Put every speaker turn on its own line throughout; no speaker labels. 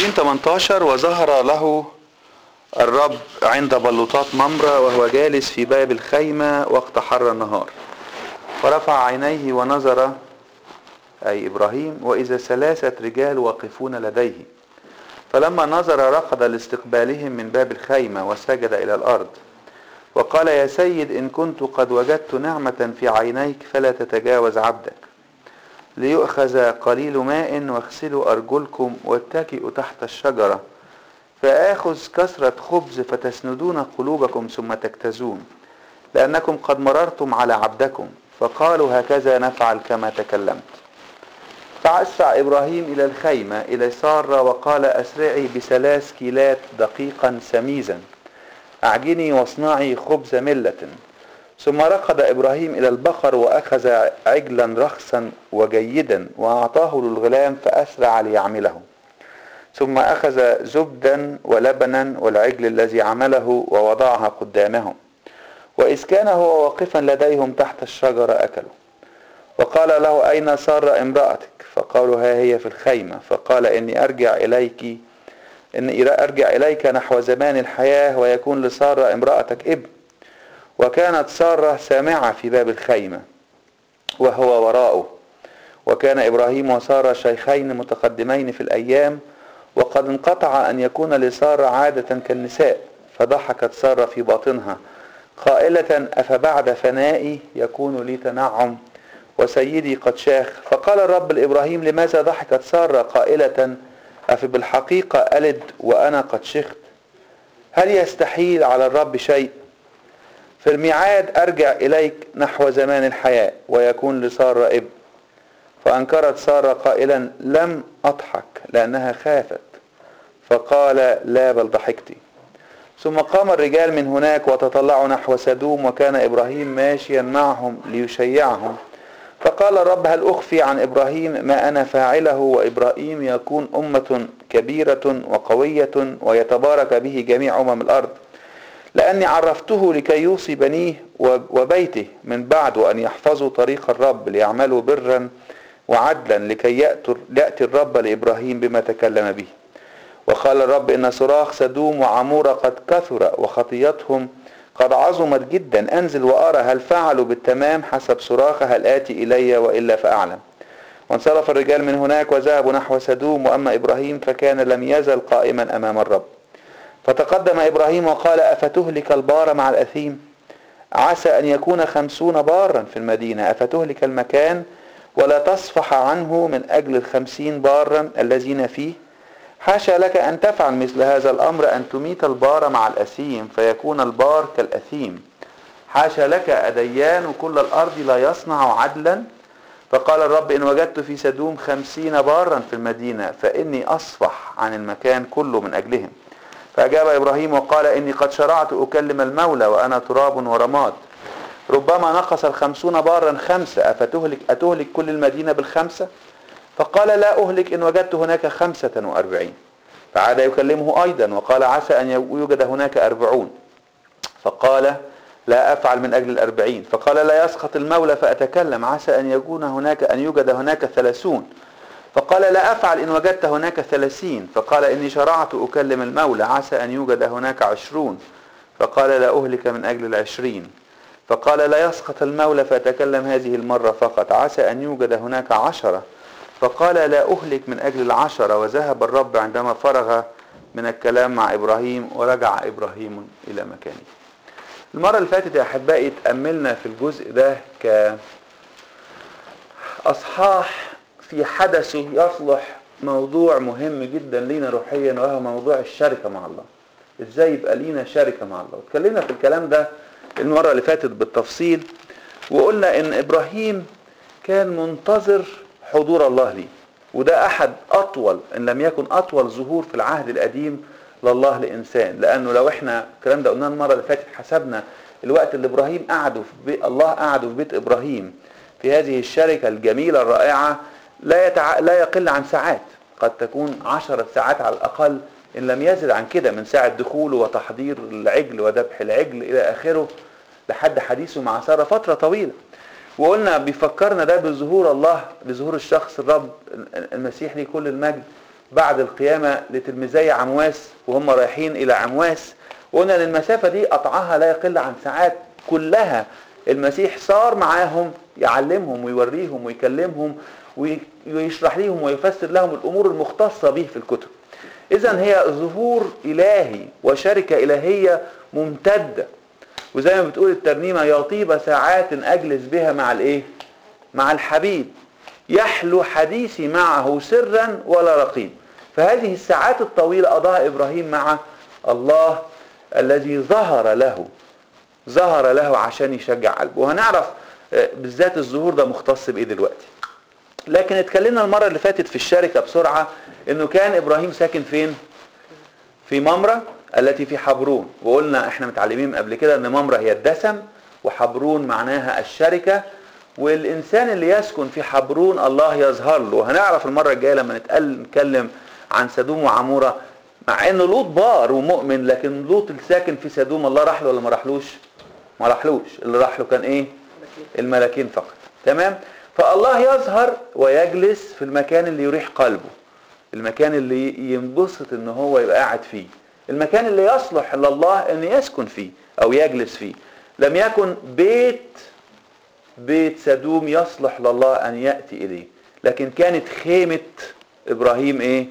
تكوين 18 وظهر له الرب عند بلوطات ممرة وهو جالس في باب الخيمة وقت حر النهار فرفع عينيه ونظر أي إبراهيم وإذا ثلاثة رجال واقفون لديه فلما نظر رقد لاستقبالهم من باب الخيمة وسجد إلى الأرض وقال يا سيد إن كنت قد وجدت نعمة في عينيك فلا تتجاوز عبدك ليؤخذ قليل ماء واغسلوا أرجلكم واتكئوا تحت الشجرة فآخذ كثرة خبز فتسندون قلوبكم ثم تكتزون لأنكم قد مررتم على عبدكم فقالوا هكذا نفعل كما تكلمت فأسرع إبراهيم إلى الخيمة إلى سارة وقال أسرعي بثلاث كيلات دقيقا سميزا أعجني واصنعي خبز ملة ثم ركض إبراهيم إلى البقر وأخذ عجلا رخصا وجيدا وأعطاه للغلام فأسرع ليعمله ثم أخذ زبدا ولبنا والعجل الذي عمله ووضعها قدامهم وإذ كان هو واقفا لديهم تحت الشجرة أكلوا وقال له أين سار امرأتك فقالوا ها هي في الخيمة فقال إني أرجع إليك إني أرجع إليك نحو زمان الحياة ويكون لسارة امرأتك ابن وكانت سارة سامعة في باب الخيمة وهو وراءه وكان إبراهيم وسارة شيخين متقدمين في الأيام وقد انقطع أن يكون لسارة عادة كالنساء فضحكت سارة في باطنها قائلة أفبعد فنائي يكون لي تنعم وسيدي قد شاخ فقال الرب لإبراهيم لماذا ضحكت سارة قائلة أفي بالحقيقة ألد وأنا قد شخت هل يستحيل على الرب شيء في الميعاد أرجع إليك نحو زمان الحياة ويكون لسارة ابن فأنكرت سارة قائلا لم أضحك لأنها خافت فقال لا بل ضحكتي ثم قام الرجال من هناك وتطلعوا نحو سدوم وكان إبراهيم ماشيا معهم ليشيعهم فقال الرب هل أخفي عن إبراهيم ما أنا فاعله وإبراهيم يكون أمة كبيرة وقوية ويتبارك به جميع أمم الأرض لأني عرفته لكي يوصي بنيه وبيته من بعد وأن يحفظوا طريق الرب ليعملوا برا وعدلا لكي يأتي الرب لإبراهيم بما تكلم به وقال الرب إن صراخ سدوم وعمورة قد كثر وخطيتهم قد عظمت جدا أنزل وأرى هل فعلوا بالتمام حسب صراخ هل آتي إلي وإلا فأعلم وانصرف الرجال من هناك وذهبوا نحو سدوم وأما إبراهيم فكان لم يزل قائما أمام الرب فتقدم إبراهيم وقال أفتهلك البار مع الأثيم عسى أن يكون خمسون بارا في المدينة أفتهلك المكان ولا تصفح عنه من أجل الخمسين بارا الذين فيه حاشا لك أن تفعل مثل هذا الأمر أن تميت البار مع الأثيم فيكون البار كالأثيم حاشا لك أديان كل الأرض لا يصنع عدلا فقال الرب إن وجدت في سدوم خمسين بارا في المدينة فإني أصفح عن المكان كله من أجلهم فأجاب إبراهيم وقال إني قد شرعت أكلم المولى وأنا تراب ورماد ربما نقص الخمسون بارا خمسة أفتهلك أتهلك كل المدينة بالخمسة فقال لا أهلك إن وجدت هناك خمسة وأربعين فعاد يكلمه أيضا وقال عسى أن يوجد هناك أربعون فقال لا أفعل من أجل الأربعين فقال لا يسقط المولى فأتكلم عسى أن يكون هناك أن يوجد هناك ثلاثون فقال لا أفعل إن وجدت هناك ثلاثين فقال إني شرعت أكلم المولى عسى أن يوجد هناك عشرون فقال لا أهلك من أجل العشرين فقال لا يسقط المولى فأتكلم هذه المرة فقط عسى أن يوجد هناك عشرة فقال لا أهلك من أجل العشرة وذهب الرب عندما فرغ من الكلام مع إبراهيم ورجع إبراهيم إلى مكانه المرة اللي فاتت يا أحبائي تأملنا في الجزء ده كأصحاح في حدثه يصلح موضوع مهم جدا لينا روحيا وهو موضوع الشركة مع الله ازاي يبقى لينا شركة مع الله اتكلمنا في الكلام ده المرة اللي فاتت بالتفصيل وقلنا ان ابراهيم كان منتظر حضور الله ليه وده احد اطول ان لم يكن اطول ظهور في العهد القديم لله لانسان لانه لو احنا الكلام ده قلناه المره اللي فاتت حسبنا الوقت اللي ابراهيم قعده في بيت الله قعده في بيت ابراهيم في هذه الشركه الجميله الرائعه لا يتع... لا يقل عن ساعات قد تكون عشرة ساعات على الاقل ان لم يزد عن كده من ساعه دخوله وتحضير العجل وذبح العجل الى اخره لحد حديثه مع ساره فتره طويله وقلنا بيفكرنا ده بظهور الله بظهور الشخص الرب المسيح ليه كل المجد بعد القيامة لتلميذي عمواس وهم رايحين إلى عمواس وقلنا ان المسافة دي قطعها لا يقل عن ساعات كلها المسيح صار معاهم يعلمهم ويوريهم ويكلمهم ويشرح لهم ويفسر لهم الأمور المختصة به في الكتب إذا هي ظهور إلهي وشركة إلهية ممتدة وزي ما بتقول الترنيمة يا طيب ساعات أجلس بها مع الإيه؟ مع الحبيب يحلو حديثي معه سرا ولا رقيب فهذه الساعات الطويلة قضاها إبراهيم مع الله الذي ظهر له ظهر له عشان يشجع قلبه وهنعرف آه، بالذات الظهور ده مختص بإيه دلوقتي لكن اتكلمنا المرة اللي فاتت في الشركة بسرعة انه كان ابراهيم ساكن فين في ممرة التي في حبرون وقلنا احنا متعلمين قبل كده ان ممرة هي الدسم وحبرون معناها الشركة والانسان اللي يسكن في حبرون الله يظهر له وهنعرف المرة الجاية لما نتكلم عن سدوم وعمورة مع ان لوط بار ومؤمن لكن لوط الساكن في سدوم الله راح له ولا ما راحلوش ما راحلوش اللي راح له كان ايه الملكين فقط تمام فالله يظهر ويجلس في المكان اللي يريح قلبه المكان اللي ينبسط ان هو يبقى قاعد فيه المكان اللي يصلح لله ان يسكن فيه او يجلس فيه لم يكن بيت بيت سدوم يصلح لله ان ياتي اليه لكن كانت خيمه ابراهيم ايه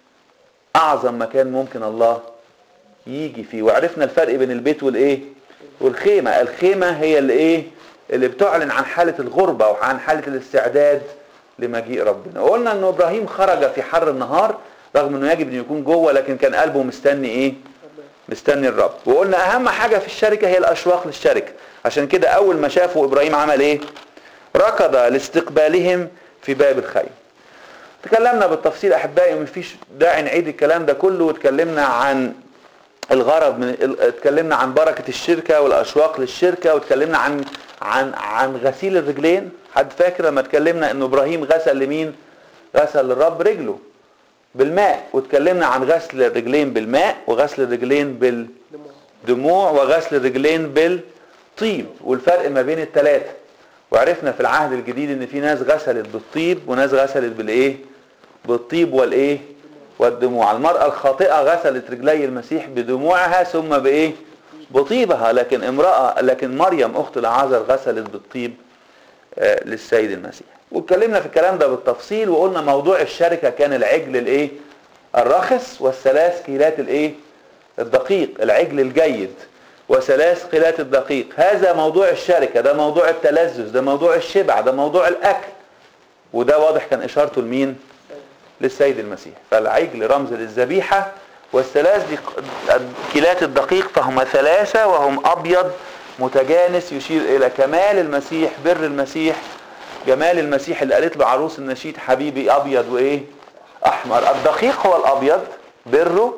اعظم مكان ممكن الله يجي فيه وعرفنا الفرق بين البيت والايه والخيمه الخيمه هي اللي ايه اللي بتعلن عن حالة الغربة وعن حالة الاستعداد لمجيء ربنا وقلنا ان ابراهيم خرج في حر النهار رغم انه يجب ان يكون جوه لكن كان قلبه مستني ايه مستني الرب وقلنا اهم حاجة في الشركة هي الاشواق للشركة عشان كده اول ما شافوا ابراهيم عمل ايه ركض لاستقبالهم في باب الخيم تكلمنا بالتفصيل احبائي ومفيش داعي نعيد الكلام ده كله وتكلمنا عن الغرض من اتكلمنا عن بركة الشركة والاشواق للشركة واتكلمنا عن عن عن غسيل الرجلين حد فاكر لما اتكلمنا ان ابراهيم غسل لمين غسل للرب رجله بالماء واتكلمنا عن غسل الرجلين بالماء وغسل الرجلين بالدموع وغسل الرجلين بالطيب والفرق ما بين الثلاثه وعرفنا في العهد الجديد ان في ناس غسلت بالطيب وناس غسلت بالايه بالطيب والايه والدموع المرأة الخاطئة غسلت رجلي المسيح بدموعها ثم بايه بطيبها لكن امرأة لكن مريم أخت العازر غسلت بالطيب آه، للسيد المسيح واتكلمنا في الكلام ده بالتفصيل وقلنا موضوع الشركة كان العجل الايه الرخص والثلاث كيلات الايه الدقيق العجل الجيد وثلاث قيلات الدقيق هذا موضوع الشركة ده موضوع التلذذ ده موضوع الشبع ده موضوع الأكل وده واضح كان إشارته لمين للسيد المسيح فالعجل رمز للذبيحة والثلاث كيلات الدقيق فهما ثلاثة وهم أبيض متجانس يشير إلى كمال المسيح بر المسيح جمال المسيح اللي قالت له عروس النشيد حبيبي أبيض وإيه أحمر الدقيق هو الأبيض بره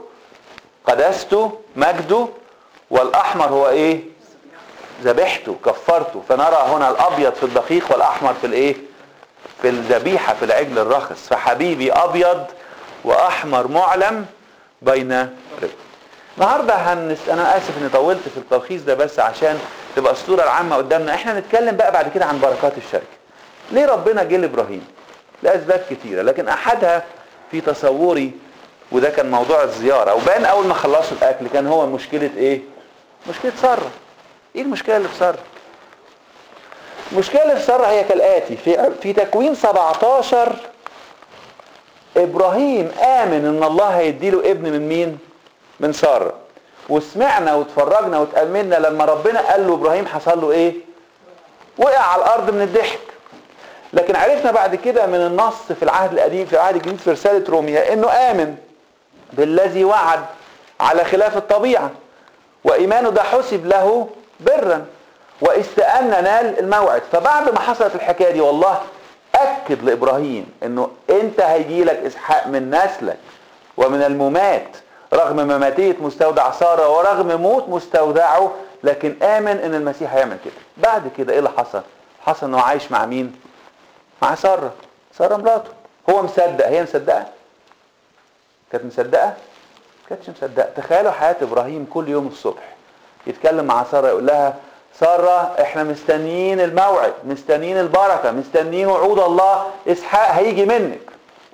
قدسته مجده والأحمر هو إيه ذبحته كفرته فنرى هنا الأبيض في الدقيق والأحمر في الإيه في الذبيحة في العجل الرخص فحبيبي أبيض وأحمر معلم بين النهارده هنس... انا اسف اني طولت في التلخيص ده بس عشان تبقى الصوره العامه قدامنا احنا هنتكلم بقى بعد كده عن بركات الشركه ليه ربنا جه لابراهيم لاسباب كثيره لكن احدها في تصوري وده كان موضوع الزياره وبان اول ما خلصوا الاكل كان هو مشكله ايه مشكله ساره ايه المشكله اللي في ساره المشكله اللي في ساره هي كالاتي في في تكوين 17 ابراهيم امن ان الله هيديله ابن من مين من ساره وسمعنا واتفرجنا واتأملنا لما ربنا قال له ابراهيم حصل له ايه وقع على الارض من الضحك لكن عرفنا بعد كده من النص في العهد القديم في العهد الجديد في رسالة روميا انه امن بالذي وعد على خلاف الطبيعة وايمانه ده حسب له برا واستأن نال الموعد فبعد ما حصلت الحكاية دي والله اكد لابراهيم انه انت هيجي لك اسحاق من نسلك ومن الممات رغم مماتية مستودع سارة ورغم موت مستودعه لكن امن ان المسيح هيعمل كده بعد كده ايه اللي حصل حصل انه عايش مع مين مع سارة سارة مراته هو مصدق هي مصدقة كانت مصدقة كانتش مصدقة تخيلوا حياة ابراهيم كل يوم الصبح يتكلم مع سارة يقول لها سارة احنا مستنيين الموعد مستنيين البركة مستنيين وعود الله اسحاق هيجي منك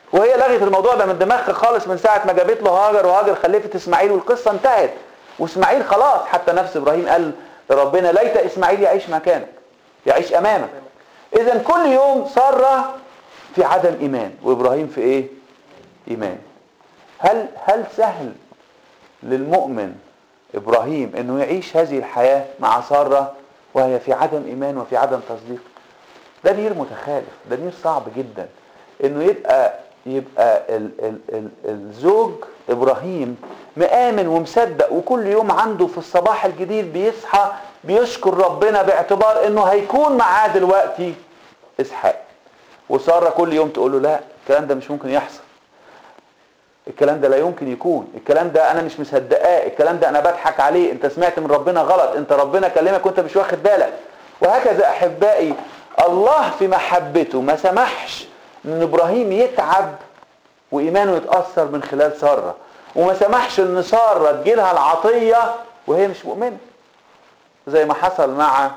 وهي لغت الموضوع ده من دماغها خالص من ساعة ما جابت له هاجر وهاجر خلفت اسماعيل والقصة انتهت واسماعيل خلاص حتى نفس ابراهيم قال لربنا ليت اسماعيل يعيش مكانك يعيش امامك اذا كل يوم سارة في عدم ايمان وابراهيم في ايه ايمان هل هل سهل للمؤمن ابراهيم انه يعيش هذه الحياة مع سارة وهي في عدم ايمان وفي عدم تصديق ده نير متخالف ده نير صعب جدا انه يبقى يبقى ال ال ال الزوج ابراهيم مآمن ومصدق وكل يوم عنده في الصباح الجديد بيصحى بيشكر ربنا باعتبار انه هيكون معاه دلوقتي اسحاق وساره كل يوم تقول له لا الكلام ده مش ممكن يحصل الكلام ده لا يمكن يكون الكلام ده انا مش مصدقاه الكلام ده انا بضحك عليه انت سمعت من ربنا غلط انت ربنا كلمك وانت مش واخد بالك وهكذا احبائي الله في محبته ما سمحش ان ابراهيم يتعب وايمانه يتاثر من خلال ساره وما سمحش ان ساره تجيلها العطيه وهي مش مؤمنه زي ما حصل مع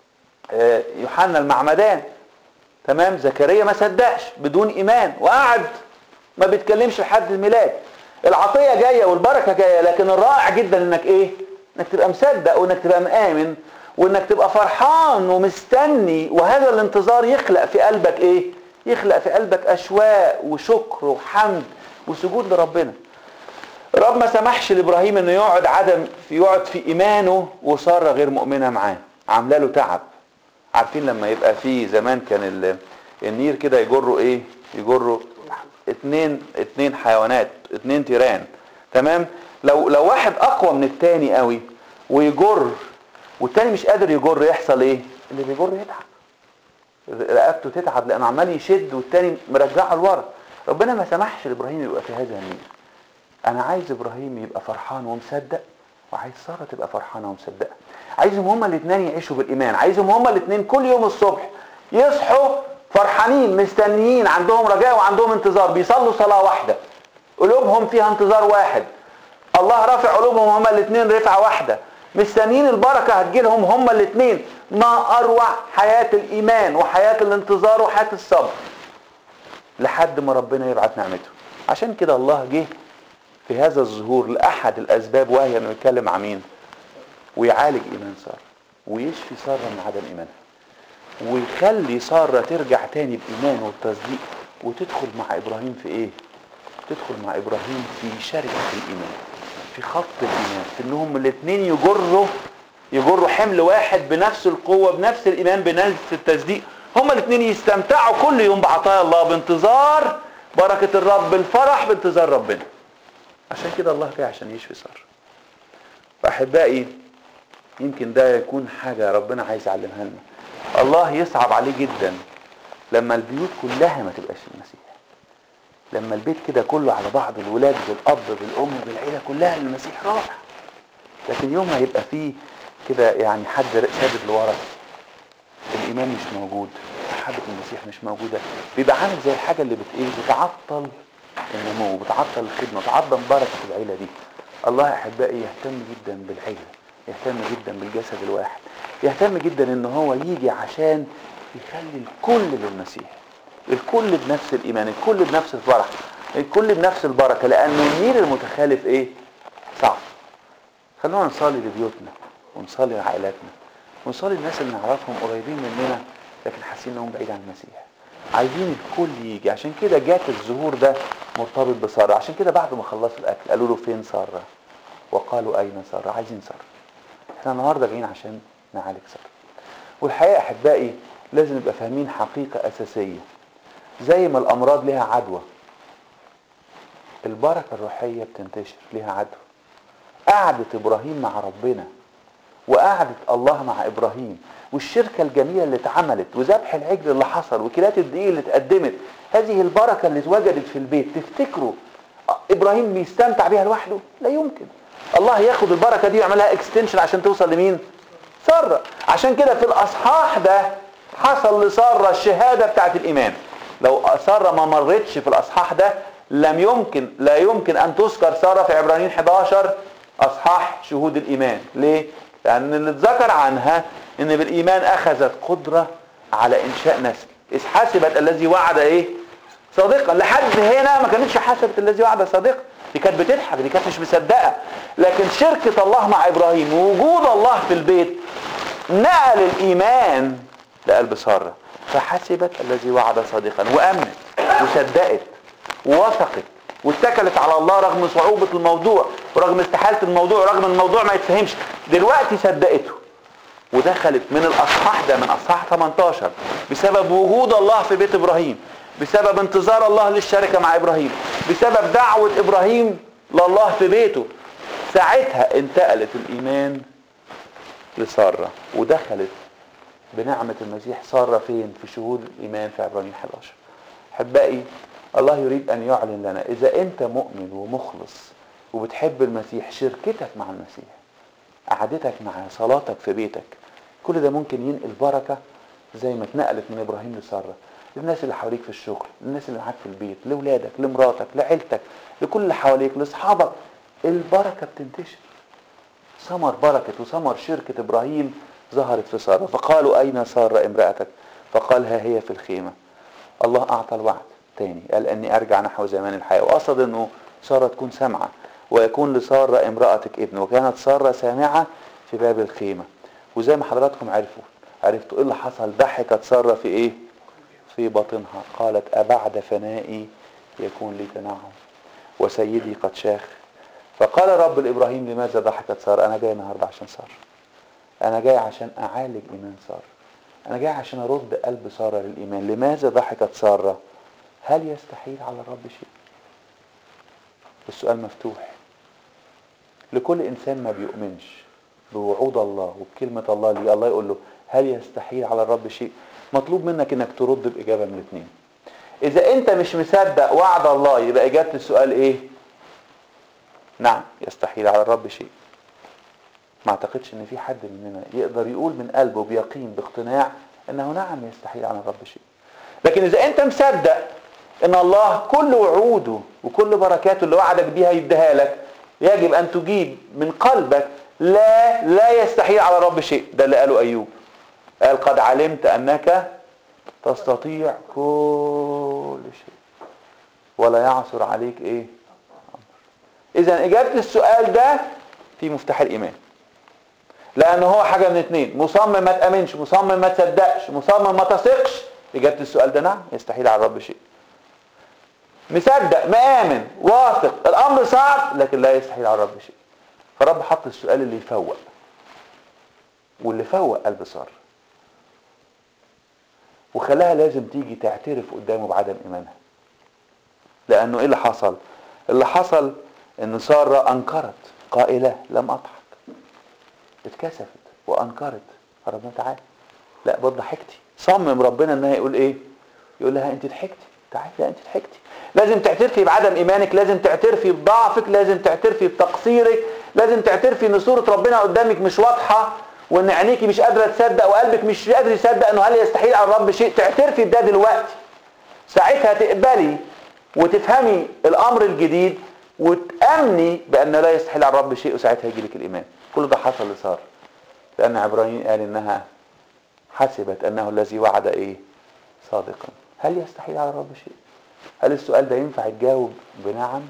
يوحنا المعمدان تمام زكريا ما صدقش بدون ايمان وقعد ما بيتكلمش لحد الميلاد العطيه جايه والبركه جايه لكن الرائع جدا انك ايه انك تبقى مصدق وانك تبقى مآمن وانك تبقى فرحان ومستني وهذا الانتظار يخلق في قلبك ايه يخلق في قلبك اشواق وشكر وحمد وسجود لربنا الرب ما سمحش لابراهيم انه يقعد عدم يقعد في ايمانه وساره غير مؤمنه معاه عامله له تعب عارفين لما يبقى في زمان كان النير كده يجروا ايه يجروا اتنين اتنين حيوانات اتنين تيران تمام لو لو واحد اقوى من التاني قوي ويجر والتاني مش قادر يجر يحصل ايه اللي بيجر يتعب رقبته تتعب لانه عمال يشد والتاني مرجعه لورا ربنا ما سمحش لابراهيم يبقى في هذا النير انا عايز ابراهيم يبقى فرحان ومصدق وعايز ساره تبقى فرحانه ومصدقه عايزهم هما الاثنين يعيشوا بالايمان عايزهم هما الاثنين كل يوم الصبح يصحوا فرحانين مستنيين عندهم رجاء وعندهم انتظار بيصلوا صلاه واحده قلوبهم فيها انتظار واحد الله رافع قلوبهم هما الاثنين رفعه واحده مستنيين البركه هتجيلهم هما الاثنين ما اروع حياه الايمان وحياه الانتظار وحياه الصبر لحد ما ربنا يبعت نعمته عشان كده الله جه في هذا الظهور لأحد الأسباب وهي أنه يتكلم مع مين ويعالج إيمان سارة ويشفي سارة من عدم إيمانها ويخلي سارة ترجع تاني بإيمان والتصديق وتدخل مع إبراهيم في إيه تدخل مع إبراهيم في شركة الإيمان في خط الإيمان في إنهم الاثنين يجروا يجروا حمل واحد بنفس القوة بنفس الإيمان بنفس التصديق هما الاثنين يستمتعوا كل يوم بعطايا الله بانتظار بركة الرب بالفرح بانتظار ربنا عشان كده الله جاي عشان يشفي سارة فأحبائي يمكن ده يكون حاجة ربنا عايز يعلمها لنا الله يصعب عليه جدا لما البيوت كلها ما تبقاش المسيح لما البيت كده كله على بعض الولاد بالاب بالام بالعيله كلها المسيح راح لكن يوم ما يبقى فيه كده يعني حد شادد لورا الايمان مش موجود محبه المسيح مش موجوده بيبقى عامل زي الحاجه اللي بت ايه بتعطل النمو بتعطل الخدمه بتعطل بركه العيله دي الله احبائي يهتم جدا بالعيله يهتم جدا بالجسد الواحد يهتم جدا ان هو يجي عشان يخلي الكل للمسيح الكل بنفس الايمان الكل بنفس الفرح الكل بنفس البركه لان النير المتخالف ايه صعب خلونا نصلي لبيوتنا ونصلي لعائلاتنا ونصلي للناس اللي نعرفهم قريبين مننا لكن حاسين انهم بعيد عن المسيح عايزين الكل يجي عشان كده جات الظهور ده مرتبط بساره عشان كده بعد ما خلصوا الاكل قالوا له فين ساره وقالوا اين ساره عايزين ساره احنا النهارده جايين عشان نعالج ساره والحقيقه احبائي لازم نبقى فاهمين حقيقه اساسيه زي ما الامراض لها عدوى البركه الروحيه بتنتشر لها عدوى قعدة ابراهيم مع ربنا وقعدة الله مع ابراهيم والشركة الجميلة اللي اتعملت وذبح العجل اللي حصل وكيلات الدقيق اللي اتقدمت هذه البركة اللي اتوجدت في البيت تفتكروا ابراهيم بيستمتع بيها لوحده لا يمكن الله ياخد البركة دي ويعملها اكستنشن عشان توصل لمين سارة عشان كده في الاصحاح ده حصل لسارة الشهادة بتاعت الايمان لو سارة ما مرتش في الاصحاح ده لم يمكن لا يمكن ان تذكر سارة في عبرانيين 11 اصحاح شهود الايمان ليه لان اللي اتذكر عنها ان بالايمان اخذت قدرة على انشاء نسل اذ حسبت الذي وعد ايه صادقا لحد هنا ما كانتش حسبت الذي وعد صادقا دي كانت بتضحك دي كانت مش مصدقه لكن شركه الله مع ابراهيم ووجود الله في البيت نقل الايمان لقلب ساره فحسبت الذي وعد صادقا وامنت وصدقت ووثقت واتكلت على الله رغم صعوبة الموضوع ورغم استحالة الموضوع ورغم الموضوع ما يتفهمش دلوقتي صدقته ودخلت من الاصحاح ده من اصحاح 18 بسبب وجود الله في بيت ابراهيم بسبب انتظار الله للشركة مع ابراهيم بسبب دعوة ابراهيم لله في بيته ساعتها انتقلت الايمان لسارة ودخلت بنعمة المسيح سارة فين في شهود الايمان في عبرانيين 11 احبائي الله يريد ان يعلن لنا اذا انت مؤمن ومخلص وبتحب المسيح شركتك مع المسيح قعدتك معاه صلاتك في بيتك كل ده ممكن ينقل بركة زي ما اتنقلت من ابراهيم لسارة للناس اللي حواليك في الشغل للناس اللي معاك في البيت لاولادك لمراتك لعيلتك لكل اللي حواليك لاصحابك البركة بتنتشر ثمر بركة وثمر شركة ابراهيم ظهرت في سارة فقالوا اين سارة امرأتك فقال ها هي في الخيمة الله اعطى الوعد تاني قال اني ارجع نحو زمان الحياة وقصد انه سارة تكون سامعة ويكون لسارة امرأتك ابن وكانت سارة سامعة في باب الخيمة وزي ما حضراتكم عرفوا عرفتوا ايه اللي حصل ضحكت سارة في ايه في باطنها قالت أبعد فنائي يكون لي تنعم وسيدي قد شاخ فقال رب لإبراهيم لماذا ضحكت سارة أنا جاي النهاردة عشان سارة أنا جاي عشان أعالج إيمان سارة أنا جاي عشان أرد قلب سارة للإيمان لماذا ضحكت سارة هل يستحيل على الرب شيء السؤال مفتوح لكل إنسان ما بيؤمنش بوعود الله وبكلمة الله ليه الله يقول له هل يستحيل على الرب شيء مطلوب منك انك ترد بإجابة من الاثنين إذا أنت مش مصدق وعد الله يبقى إجابة السؤال إيه؟ نعم يستحيل على الرب شيء ما اعتقدش ان في حد مننا يقدر يقول من قلبه بيقين باقتناع انه نعم يستحيل على الرب شيء لكن اذا انت مصدق ان الله كل وعوده وكل بركاته اللي وعدك بيها يديها لك يجب ان تجيب من قلبك لا لا يستحيل على الرب شيء ده اللي قاله ايوب قال قد علمت انك تستطيع كل شيء ولا يعثر عليك ايه اذا اجابه السؤال ده في مفتاح الايمان لان هو حاجه من اتنين مصمم ما تامنش مصمم ما تصدقش مصمم ما تثقش اجابه السؤال ده نعم يستحيل على الرب شيء مصدق مآمن واثق الامر صعب لكن لا يستحيل على الرب شيء فرب حط السؤال اللي يفوق واللي فوق قلب صار وخلاها لازم تيجي تعترف قدامه بعدم ايمانها لانه ايه اللي حصل اللي حصل ان ساره انكرت قائله لم اضحك اتكسفت وانكرت ربنا تعالى لا برضه ضحكتي صمم ربنا انها يقول ايه يقول لها انت ضحكتي تعالي لا انت ضحكتي لازم تعترفي بعدم ايمانك لازم تعترفي بضعفك لازم تعترفي بتقصيرك لازم تعترفي ان صوره ربنا قدامك مش واضحه وان عينيكي مش قادره تصدق وقلبك مش قادر يصدق انه هل يستحيل على الرب شيء تعترفي بده دلوقتي ساعتها تقبلي وتفهمي الامر الجديد وتامني بان لا يستحيل على الرب شيء وساعتها يجي لك الايمان كل ده حصل لساره لان عبرانيين قال انها حسبت انه الذي وعد ايه صادقا هل يستحيل على الرب شيء هل السؤال ده ينفع يتجاوب بنعم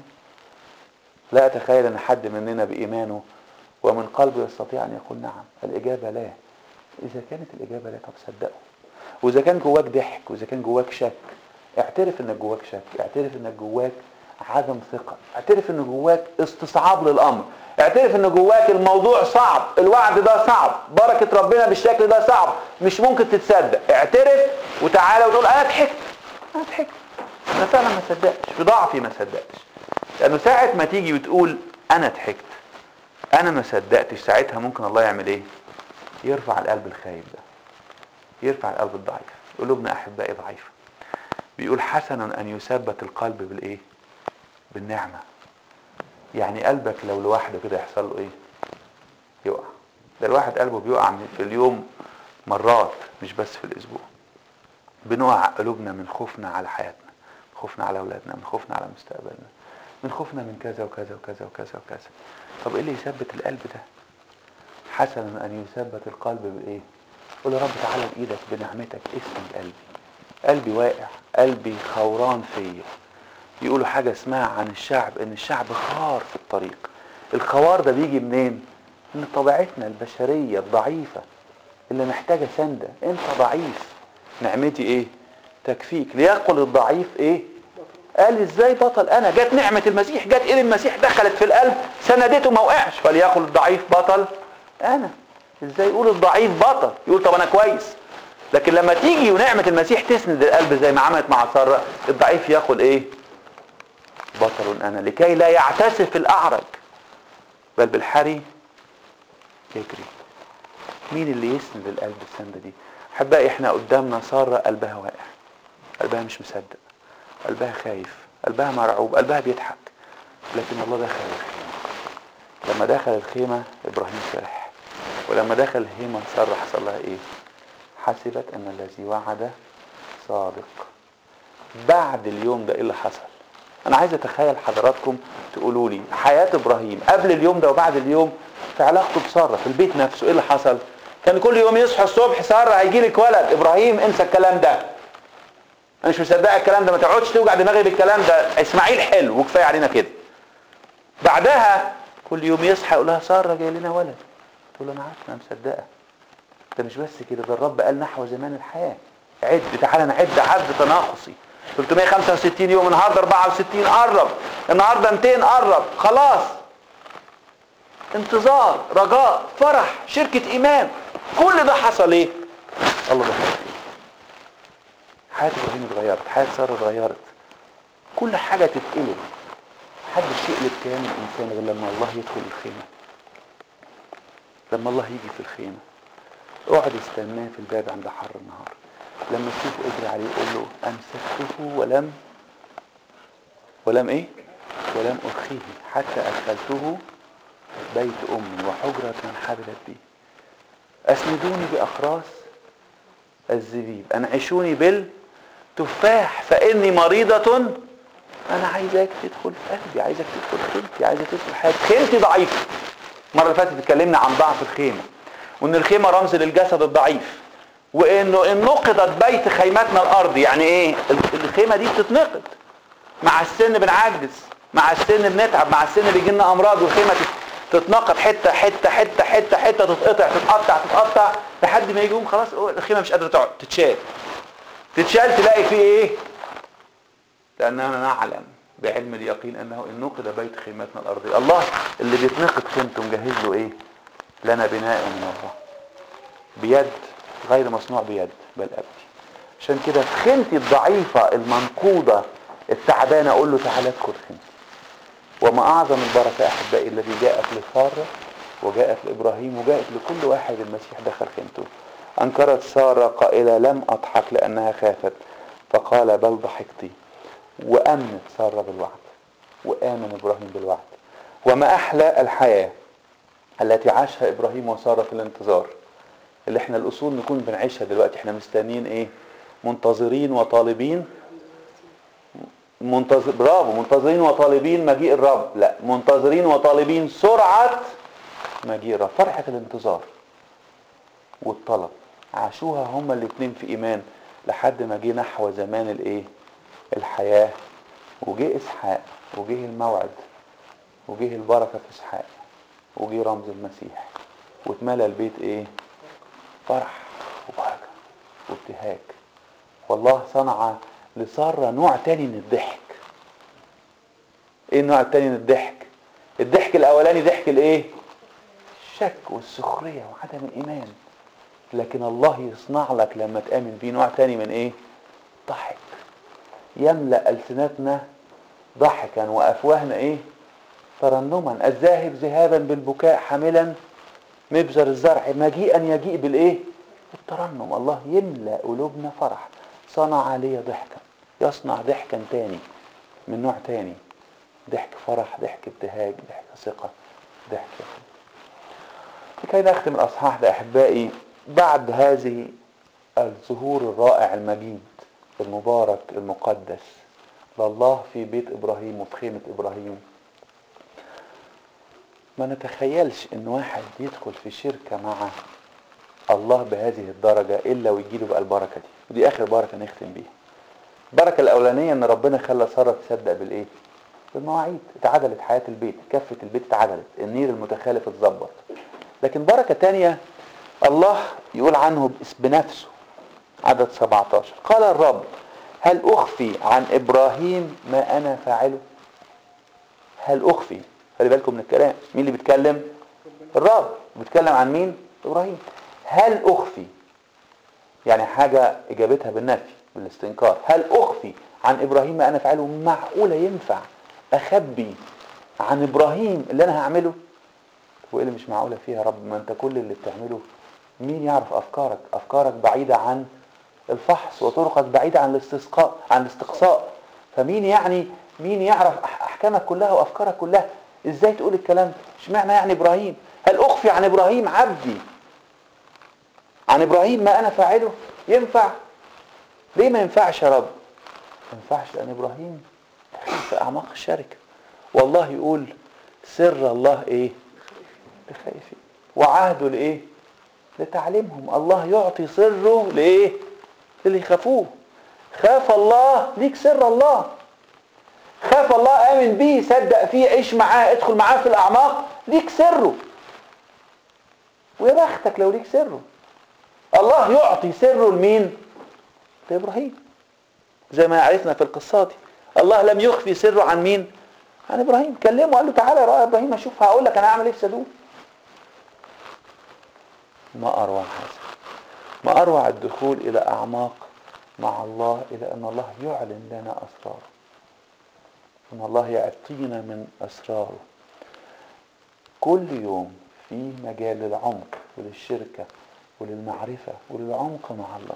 لا اتخيل ان حد مننا بايمانه ومن قلبه يستطيع ان يقول نعم الاجابه لا اذا كانت الاجابه لا طب صدقه واذا كان جواك ضحك واذا كان جواك شك اعترف انك جواك شك اعترف انك جواك عدم ثقة اعترف ان جواك استصعاب للامر اعترف ان جواك الموضوع صعب الوعد ده صعب بركة ربنا بالشكل ده صعب مش ممكن تتصدق اعترف وتعالى وتقول انا ضحكت انا ضحكت انا فعلا ما صدقتش في ضعفي ما صدقتش لانه ساعة ما تيجي وتقول انا ضحكت انا ما صدقتش ساعتها ممكن الله يعمل ايه يرفع القلب الخايب ده يرفع القلب الضعيف قلوبنا احبائي ضعيفة بيقول حسن ان يثبت القلب بالايه بالنعمة يعني قلبك لو لوحده كده يحصل له ايه يقع ده الواحد قلبه بيقع في اليوم مرات مش بس في الاسبوع بنقع قلوبنا من خوفنا على حياتنا من خوفنا على اولادنا من خوفنا على مستقبلنا من خوفنا من كذا وكذا وكذا وكذا وكذا طب ايه اللي يثبت القلب ده حسنا ان يثبت القلب بايه قول يا رب تعالى بايدك بنعمتك اسند قلبي قلبي واقع قلبي خوران فيا يقولوا حاجة اسمها عن الشعب ان الشعب خار في الطريق الخوار ده بيجي منين من طبيعتنا البشرية الضعيفة اللي محتاجة سندة انت ضعيف نعمتي ايه تكفيك ليقل الضعيف ايه قال ازاي بطل انا جت نعمة المسيح جت ايه المسيح دخلت في القلب سندته ما وقعش فليقل الضعيف بطل انا ازاي يقول الضعيف بطل يقول طب انا كويس لكن لما تيجي ونعمة المسيح تسند القلب زي ما عملت مع سارة الضعيف يقول ايه بطل انا لكي لا يعتسف الاعرج بل بالحري يجري مين اللي يسند القلب السندة دي احبائي احنا قدامنا سارة قلبها واقع قلبها مش مصدق قلبها خايف قلبها مرعوب قلبها بيضحك لكن الله دخل الخيمة لما دخل الخيمة ابراهيم فرح ولما دخل الخيمة سارة حصل لها ايه حسبت ان الذي وعد صادق بعد اليوم ده ايه اللي حصل انا عايز اتخيل حضراتكم تقولوا لي حياة ابراهيم قبل اليوم ده وبعد اليوم في علاقته بسارة في البيت نفسه ايه اللي حصل كان كل يوم يصحى الصبح سارة هيجي لك ولد ابراهيم انسى الكلام ده انا مش مصدق الكلام ده ما تقعدش توجع دماغي بالكلام ده اسماعيل حلو وكفايه علينا كده بعدها كل يوم يصحى يقول لها ساره جاي لنا ولد تقول له انا عارف انا مصدقه ده مش بس كده ده الرب قال نحو زمان الحياه عد تعالى نعد عد تناقصي 365 يوم النهارده 64 قرب النهارده 200 قرب خلاص انتظار رجاء فرح شركة ايمان كل ده حصل ايه الله ده فيه حياة ابراهيم اتغيرت حياة سارة اتغيرت كل حاجة تتقلب محدش يقلب كيان الانسان غير لما الله يدخل الخيمة لما الله يجي في الخيمة اقعد استناه في الباب عند حر النهار لما تشوفه اجري عليه قول له امسكته ولم ولم ايه ولم ارخيه حتى ادخلته بيت امي وحجرة من حبلت بي اسندوني باخراس الزبيب انعشوني بالتفاح فاني مريضة انا عايزك تدخل في قلبي عايزك تدخل خيمتي عايزك تدخل حياتي خيمتي ضعيفة المرة اللي فاتت اتكلمنا عن ضعف الخيمة وان الخيمة رمز للجسد الضعيف وانه ان نقضت بيت خيمتنا الارض يعني ايه الخيمة دي بتتنقض مع السن بنعجز مع السن بنتعب مع السن بيجي لنا امراض والخيمة تتنقط حته حته حته حته حته تتقطع تتقطع تتقطع لحد ما يجي يوم خلاص الخيمه مش قادره تقعد تتشال تتشال تلاقي فيه ايه لاننا نعلم بعلم اليقين انه ان نقض بيت خيمتنا الارضيه الله اللي بيتنقض خيمته مجهز له ايه لنا بناء من الله بيد غير مصنوع بيد بل ابدي عشان كده خيمتي الضعيفه المنقوضه التعبانه اقول له تعالى ادخل خيمتي وما أعظم البركة أحبائي الذي جاءت لسارة وجاءت لإبراهيم وجاءت لكل واحد المسيح دخل خيمته أنكرت سارة قائلة لم أضحك لأنها خافت فقال بل ضحكتي وأمنت سارة بالوعد وآمن إبراهيم بالوعد وما أحلى الحياة التي عاشها إبراهيم وسارة في الانتظار اللي احنا الأصول نكون بنعيشها دلوقتي احنا مستنيين ايه منتظرين وطالبين منتظر برافو منتظرين وطالبين مجيء الرب لا منتظرين وطالبين سرعة مجيء الرب فرحة الانتظار والطلب عاشوها هما الاثنين في ايمان لحد ما جه نحو زمان الايه الحياة وجه اسحاق وجه الموعد وجه البركة في اسحاق وجه رمز المسيح واتملى البيت ايه فرح وبركة وابتهاج والله صنع لسارة نوع تاني من الضحك ايه النوع التاني من الضحك الضحك الاولاني ضحك الايه الشك والسخرية وعدم الايمان لكن الله يصنع لك لما تآمن بيه نوع تاني من ايه ضحك يملأ ألسنتنا ضحكا وأفواهنا ايه ترنما الذاهب ذهابا بالبكاء حاملا مبزر الزرع مجيئا يجيء بالايه الترنم الله يملأ قلوبنا فرح صنع لي ضحكا يصنع ضحكا تاني من نوع تاني ضحك فرح ضحك ابتهاج ضحك ثقة ضحك لكي نختم الأصحاح ده أحبائي بعد هذه الظهور الرائع المجيد المبارك المقدس لله في بيت إبراهيم وفي خيمة إبراهيم ما نتخيلش ان واحد يدخل في شركة مع الله بهذه الدرجة الا ويجيله بقى البركة دي ودي اخر بركه نختم بيها البركه الاولانيه ان ربنا خلى ساره تصدق بالايه بالمواعيد اتعدلت حياه البيت كفه البيت اتعدلت النير المتخالف اتظبط لكن بركه تانية الله يقول عنه بنفسه عدد 17 قال الرب هل اخفي عن ابراهيم ما انا فاعله هل اخفي خلي بالكم من الكلام مين اللي بيتكلم الرب بيتكلم عن مين ابراهيم هل اخفي يعني حاجة اجابتها بالنفي بالاستنكار هل اخفي عن ابراهيم ما انا فعله معقولة ينفع اخبي عن ابراهيم اللي انا هعمله وايه اللي مش معقولة فيها يا رب ما انت كل اللي بتعمله مين يعرف افكارك افكارك بعيدة عن الفحص وطرقك بعيدة عن الاستسقاء عن الاستقصاء فمين يعني مين يعرف احكامك كلها وافكارك كلها ازاي تقول الكلام ده اشمعنى يعني ابراهيم هل اخفي عن ابراهيم عبدي عن ابراهيم ما انا فاعله ينفع ليه ما ينفعش يا رب ما ينفعش لان ابراهيم دخل في اعماق الشركه والله يقول سر الله ايه لخايفين وعهده لايه لتعليمهم الله يعطي سره لايه للي يخافوه خاف الله ليك سر الله خاف الله امن بيه صدق فيه عيش معاه ادخل معاه في الاعماق ليك سره ويا بختك لو ليك سره الله يعطي سره لمين لابراهيم زي ما عرفنا في القصه دي الله لم يخفي سره عن مين عن ابراهيم كلمه قال له تعالى يا ابراهيم اشوف هقول لك انا هعمل ايه في سدوم ما اروع هذا ما اروع الدخول الى اعماق مع الله الى ان الله يعلن لنا اسراره ان الله يعطينا من اسراره كل يوم في مجال للعمق وللشركه وللمعرفة وللعمق مع الله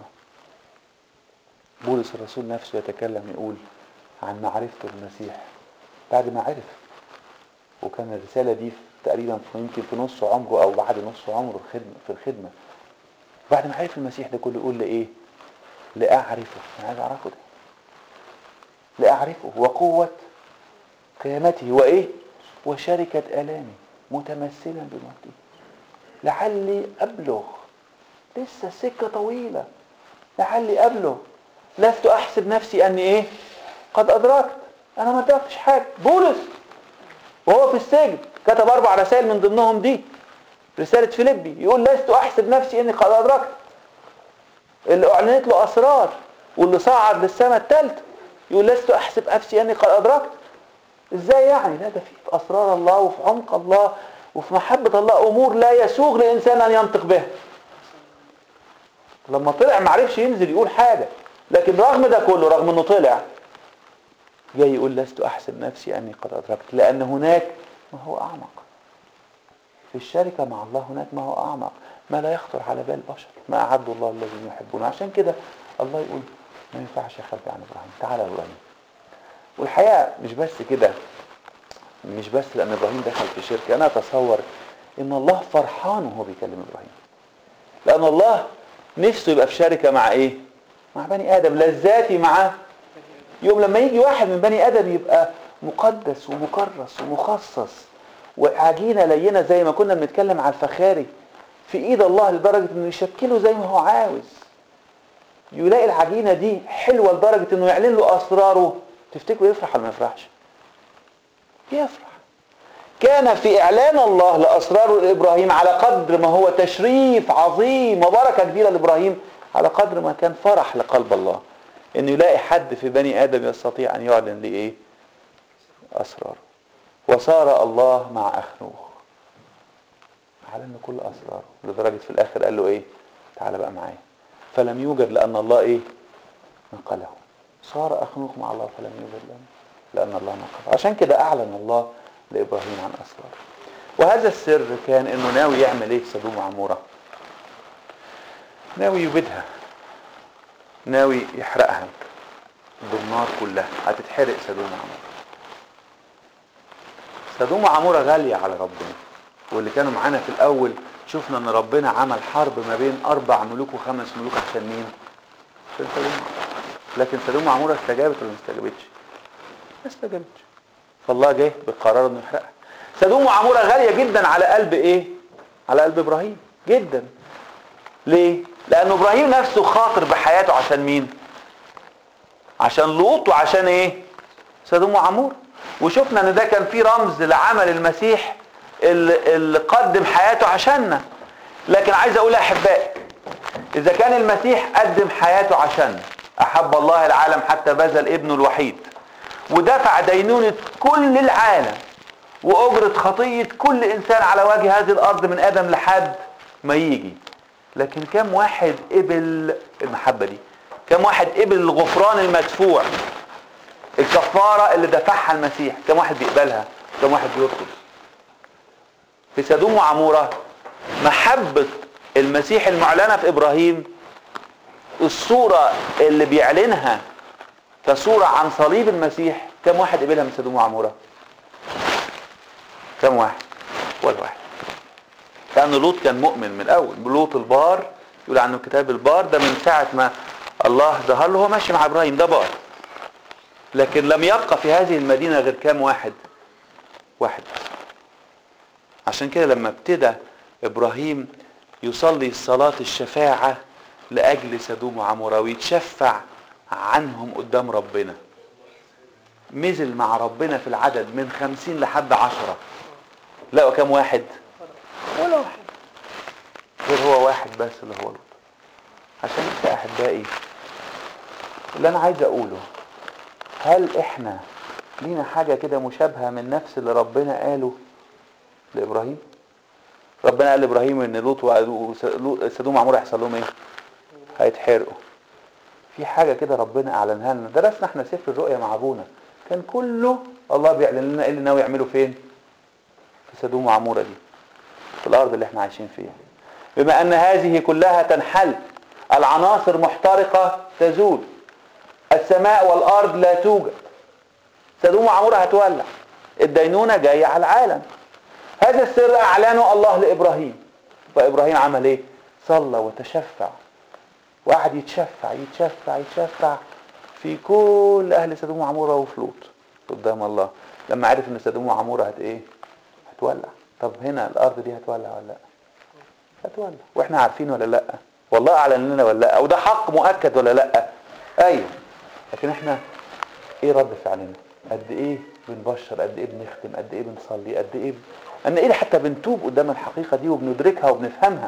بولس الرسول نفسه يتكلم يقول عن معرفة المسيح بعد ما عرف وكان الرسالة دي تقريبا في يمكن في نص عمره أو بعد نص عمره في الخدمة بعد ما عرف المسيح ده كله يقول لإيه؟ لأعرفه أنا عايز أعرفه ده لأعرفه وقوة قيامته وإيه؟ وشركة آلامي متمثلا بموته لعلي أبلغ لسه السكة طويلة لعلي أبلغ لست أحسب نفسي أني إيه قد أدركت أنا ما أدركتش حاجة بولس وهو في السجن كتب أربع رسائل من ضمنهم دي رسالة فيليبي يقول لست أحسب نفسي أني قد أدركت اللي أعلنت له أسرار واللي صعد للسماء الثالثة يقول لست أحسب نفسي أني قد أدركت إزاي يعني لا ده في أسرار الله وفي عمق الله وفي محبة الله أمور لا يسوغ لإنسان أن ينطق بها لما طلع ما عرفش ينزل يقول حاجة لكن رغم ده كله رغم انه طلع جاي يقول لست احسب نفسي اني قد ادركت لان هناك ما هو اعمق في الشركة مع الله هناك ما هو اعمق ما لا يخطر على بال البشر ما اعد الله الذين يحبون عشان كده الله يقول ما ينفعش اخبي عن ابراهيم تعالى يا ابراهيم والحقيقة مش بس كده مش بس لان ابراهيم دخل في شركة انا اتصور ان الله فرحان وهو بيكلم ابراهيم لان الله نفسه يبقى في شركة مع ايه مع بني ادم لذاتي معاه يوم لما يجي واحد من بني ادم يبقى مقدس ومكرس ومخصص وعجينة لينة زي ما كنا بنتكلم على الفخاري في ايد الله لدرجة انه يشكله زي ما هو عاوز يلاقي العجينة دي حلوة لدرجة انه يعلن له اسراره تفتكروا يفرح ولا ما يفرحش يفرح كان في اعلان الله لاسراره لابراهيم على قدر ما هو تشريف عظيم وبركه كبيره لابراهيم على قدر ما كان فرح لقلب الله انه يلاقي حد في بني ادم يستطيع ان يعلن لي ايه اسراره وصار الله مع اخنوخ اعلن كل اسراره لدرجه في الاخر قال له ايه تعالى بقى معايا فلم يوجد لان الله ايه نقله صار اخنوخ مع الله فلم يوجد لأن, لان الله نقله عشان كده اعلن الله لابراهيم عن اسراره وهذا السر كان انه ناوي يعمل ايه في سدوم وعموره ناوي يبيدها ناوي يحرقها بالنار كلها هتتحرق سدوم وعموره سدوم وعموره غاليه على ربنا واللي كانوا معانا في الاول شفنا ان ربنا عمل حرب ما بين اربع ملوك وخمس ملوك عشان مين عشان سدوم لكن سدوم وعموره استجابت ولا ما استجابتش ما استجابتش فالله جه بقرار انه يحرقها سدوم وعموره غاليه جدا على قلب ايه على قلب ابراهيم جدا ليه لان ابراهيم نفسه خاطر بحياته عشان مين عشان لوط وعشان ايه سدوم وعمور وشفنا ان ده كان فيه رمز لعمل المسيح اللي, اللي قدم حياته عشاننا لكن عايز اقول يا احبائي اذا كان المسيح قدم حياته عشاننا احب الله العالم حتى بذل ابنه الوحيد ودفع دينونة كل العالم واجرة خطية كل انسان على وجه هذه الارض من ادم لحد ما يجي لكن كم واحد قبل المحبة دي كم واحد قبل الغفران المدفوع الكفارة اللي دفعها المسيح كم واحد بيقبلها كم واحد بيرفض في سدوم وعمورة محبة المسيح المعلنة في إبراهيم الصورة اللي بيعلنها كصورة عن صليب المسيح كم واحد قبلها من سدوم وعمورة كم واحد ولا واحد لأن لوط كان مؤمن من الأول لوط البار يقول عنه كتاب البار ده من ساعة ما الله ظهر له هو ماشي مع إبراهيم ده بار لكن لم يبقى في هذه المدينة غير كام واحد واحد بس عشان كده لما ابتدى إبراهيم يصلي صلاة الشفاعة لأجل سدوم وعمورة ويتشفع عنهم قدام ربنا نزل مع ربنا في العدد من خمسين لحد عشرة لقوا كام واحد ولا واحد غير هو واحد بس اللي هو لوط عشان كده احبائي اللي انا عايز اقوله هل احنا لينا حاجة كده مشابهة من نفس اللي ربنا قاله لابراهيم ربنا قال لابراهيم ان لوط وسدوم وعمور هيحصل لهم ايه هيتحرقوا في حاجة كده ربنا اعلنها لنا درسنا احنا سفر الرؤيا مع ابونا كان كله الله بيعلن لنا ايه اللي ناوي يعمله فين في سدوم وعمورة دي في الارض اللي احنا عايشين فيها بما ان هذه كلها تنحل العناصر محترقة تزول السماء والارض لا توجد سدوم وعمورة هتولع الدينونة جاية على العالم هذا السر اعلنه الله لابراهيم فابراهيم عمل ايه صلى وتشفع وقعد يتشفع يتشفع يتشفع في كل اهل سدوم وعمورة وفي لوط قدام الله لما عرف ان سدوم وعمورة هت ايه هتولع طب هنا الارض دي هتولع ولا لا هتولع واحنا عارفين ولا لا والله اعلن لنا ولا لا وده حق مؤكد ولا لا ايوه لكن احنا ايه رد فعلنا قد ايه بنبشر قد ايه بنختم قد ايه بنصلي قد ايه قد ايه حتى بنتوب قدام الحقيقة دي وبندركها وبنفهمها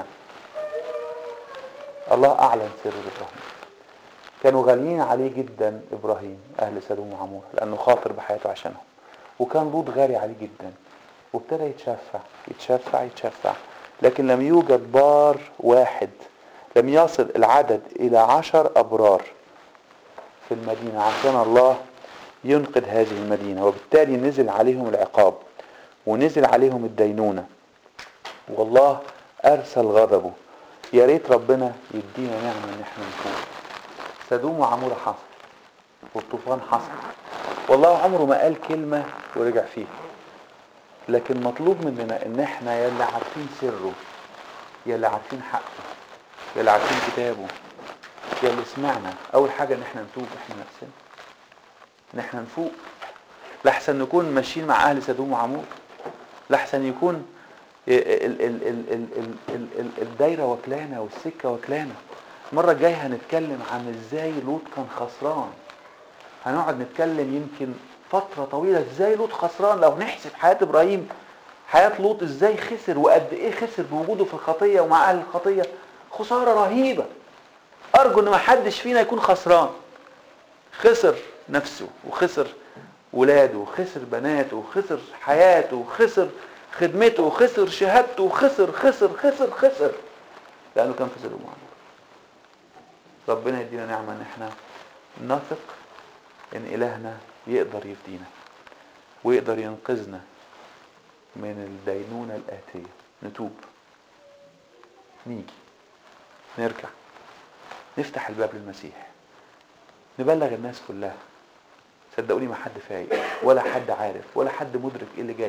الله اعلن سر ابراهيم كانوا غاليين عليه جدا ابراهيم اهل سدوم وعمور لانه خاطر بحياته عشانهم وكان لوط غالي عليه جدا وابتدى يتشفع يتشفع يتشفع لكن لم يوجد بار واحد لم يصل العدد الى عشر ابرار في المدينة عشان الله ينقذ هذه المدينة وبالتالي نزل عليهم العقاب ونزل عليهم الدينونة والله ارسل غضبه يا ريت ربنا يدينا نعمة ان احنا نكون سدوم وعمورة حصل والطوفان حصل والله عمره ما قال كلمة ورجع فيها لكن مطلوب مننا ان احنا يا اللي عارفين سره يا اللي عارفين حقه يا اللي عارفين كتابه يا اللي سمعنا اول حاجة ان احنا نتوب احنا نفسنا ان احنا نفوق لحسن نكون ماشيين مع اهل سدوم وعمور لحسن يكون ال- ال- ال- ال- ال- ال- الدايرة وكلانة والسكة وكلانة المرة الجاية هنتكلم عن ازاي لوط كان خسران هنقعد نتكلم يمكن فترة طويلة ازاي لوط خسران لو نحسب حياة ابراهيم حياة لوط ازاي خسر وقد ايه خسر بوجوده في الخطية ومع اهل الخطية خسارة رهيبة ارجو ان ما حدش فينا يكون خسران خسر نفسه وخسر ولاده وخسر بناته وخسر حياته وخسر خدمته وخسر شهادته وخسر خسر خسر خسر لانه كان في سلوم وعمر ربنا يدينا نعمه ان احنا نثق ان الهنا يقدر يفدينا ويقدر ينقذنا من الدينونه الاتيه نتوب نيجي نرجع نفتح الباب للمسيح نبلغ الناس كلها صدقوني ما حد فايق ولا حد عارف ولا حد مدرك ايه اللي جاي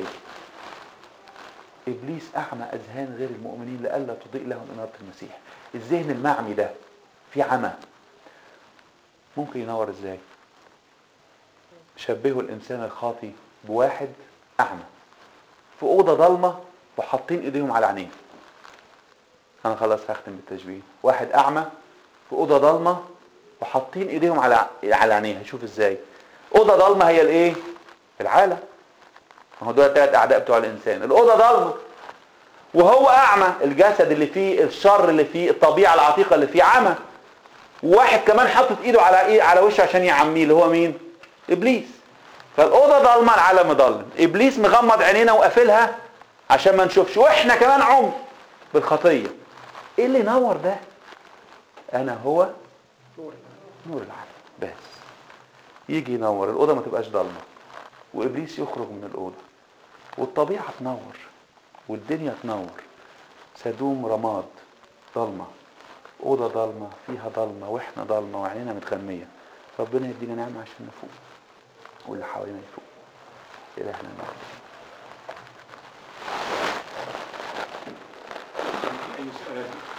ابليس اعمى اذهان غير المؤمنين لئلا تضيء لهم اناره المسيح الذهن المعمي ده في عمى ممكن ينور ازاي شبهوا الانسان الخاطي بواحد اعمى في اوضه ضلمه وحاطين ايديهم على عينيه انا خلاص هختم بالتشبيه واحد اعمى في اوضه ضلمه وحاطين ايديهم على على عينيها شوف ازاي اوضه ضلمه هي الايه العالم ما هو دول ثلاث اعداء بتوع الانسان الاوضه ضلمه وهو اعمى الجسد اللي فيه الشر اللي فيه الطبيعه العتيقه اللي فيه عمى وواحد كمان حاطط ايده على ايه على وشه عشان يعميه اللي هو مين ابليس فالاوضه ضلمه العالم ضلم ابليس مغمض عينينا وقافلها عشان ما نشوفش واحنا كمان عمي بالخطيه ايه اللي نور ده انا هو نور العالم بس يجي ينور الاوضه ما تبقاش ضلمه وابليس يخرج من الاوضه والطبيعه تنور والدنيا تنور سدوم رماد ضلمه اوضه ضلمه فيها ضلمه واحنا ضلمه وعينينا متغميه ربنا يدينا نعمه عشان نفوق واللي حوالينا يفوق الهنا المجد
أي سؤال